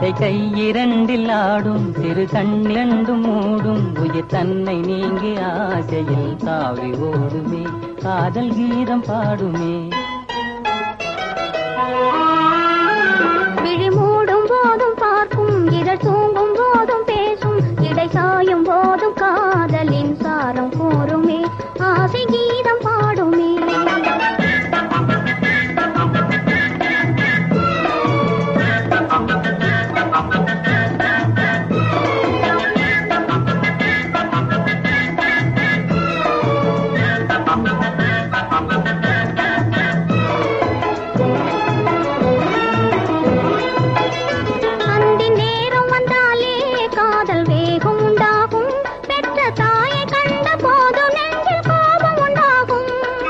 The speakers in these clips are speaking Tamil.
இடை கை இரண்டில் ஆடும் திரு கண்ணிரண்டும் மூடும் உயிர் தன்னை நீங்கி ஆசையில் தாவி ஓடுமே காதல் கீதம் பாடுமே விழி மூடும் போதும் பார்க்கும் இதழ் தூங்கும் போதும் பேசும் இடை சாயும் போதும் காதலின் சாரம் கூறுமே ஆசை கீதம் பாடுமே அந்தி நேரம் வந்தாலே காதல் வேகம் உண்டாகும் பெற்ற தாயை கண்ட போது நெஞ்சில் கோபம் உண்டாகும்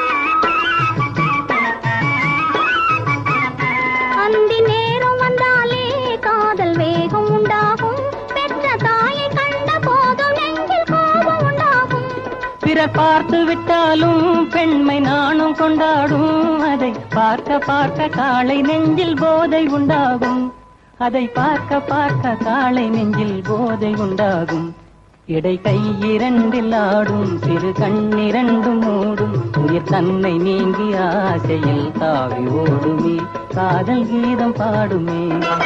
அந்தி நேரம் வந்தாலே காதல் வேகம் உண்டாகும் பெற்ற தாயை கண்ட போது நெஞ்சில் கோபம் உண்டாகும் பிறர் பார்த்து விட்டாலும் பெண்மை நானும் கொண்டாடும் அதை பார்க்க பார்க்க காளை நெஞ்சில் போதை உண்டாகும் அதை பார்க்க பார்க்க காளை நெஞ்சில் போதை உண்டாகும் இடை கை இரண்டில் ஆடும் சிறு கண்ணிரண்டும் மூடும் உயிர் தன்னை நீங்கி ஆசையில் தாவி ஓடுமே காதல் கீதம் பாடுமே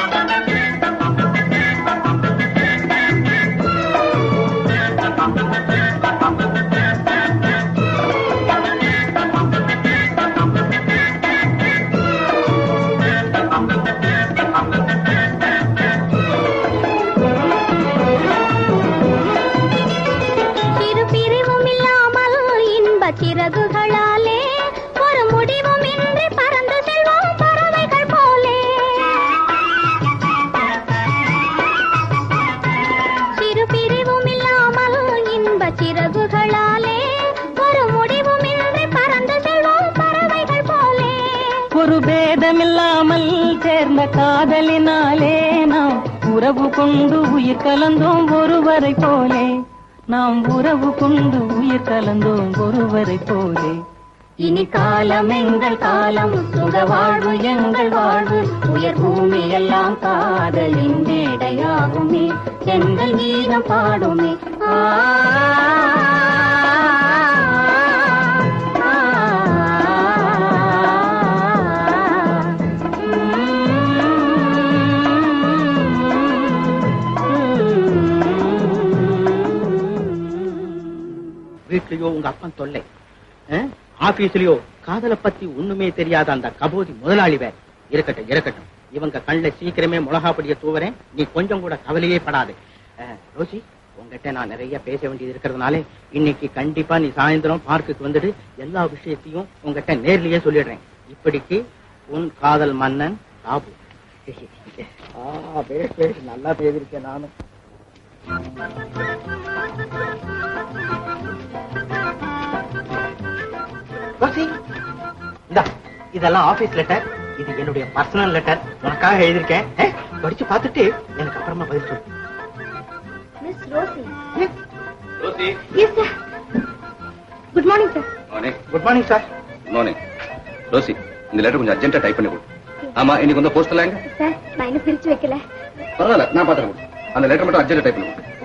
சிறு பிரிவும் இல்லாமல் இன்ப சிறகுகளாலே ஒரு முடிவும் இன்றி பறந்து செல்வோம் பறவைகள் போலே சிறு பிரிவும் இல்லாமல் இன்ப சிறகுகளாலே ஒரு முடிவும் இன்றி பறந்து செல்வோம் பறவைகள் போலே ஒரு பேதமில்லாமல் சேர்ந்த காதலினாலே நாம் உறவு கொண்டு உயிர் கலந்தோம் ஒருவரை போலே நாம் உறவு கொண்டு உயிர் கலந்தோம் ஒருவரை போலே இனி காலம் எங்கள் காலம் சுக வாழ்வு எங்கள் வாழ்வு உயர் பூமி எல்லாம் காதலின் மேடையாகுமே எங்கள் கீதம் பாடுமே ஆ வீட்லயோ உங்க அப்பன் தொல்லை அஹ்? ஆபீஸ்லயோ காதலை பத்தி ஒண்ணுமே தெரியாத அந்த கபோதி முதலாளி வேற இருக்கட்டும் இருக்கட்டும் இவங்க கண்ணுல சீக்கிரமே மிளகா பொடிய தூவறேன் நீ கொஞ்சம் கூட கவலையே படாது அஹ், ரோசி உங்ககிட்ட நான் நிறைய பேச வேண்டியது இருக்கிறதுனால இன்னைக்கு கண்டிப்பா நீ சாயந்தரம் பார்க்குக்கு வந்துட்டு எல்லா விஷயத்தையும் உங்ககிட்ட நேர்லயே சொல்லிடுறேன் இப்படிக்கு உன் காதல் மன்னன் சாபு ஆ, பேசு, பேசு, நல்லா பேசிருக்கேன் நானும் ரோசி இந்தா இதெல்லாம் ஆபீஸ் லெட்டர் இது என்னுடைய பர்சனல் லெட்டர் உனக்காக எழுதியிருக்கேன் அஹ், படிச்சு பார்த்துட்டு எனக்கு அப்புறமா பதில் சொல்லு miss Rosie Rosie yes sir good morning sir morning good morning sir morning Rosie இந்த லெட்டர் கொஞ்சம் அர்ஜென்ட்டா டைப் பண்ணி கொடு ஆமா இன்னைக்கு வந்து போஸ்டல் எங்க சார் நான் இன்னும் பிரிச்சு வைக்கல பரவாயில்ல நான் பாத்துறேன் அந்த லெட்டர் மட்டும் அர்ஜென்ட்டா டைப் பண்ணி கொடு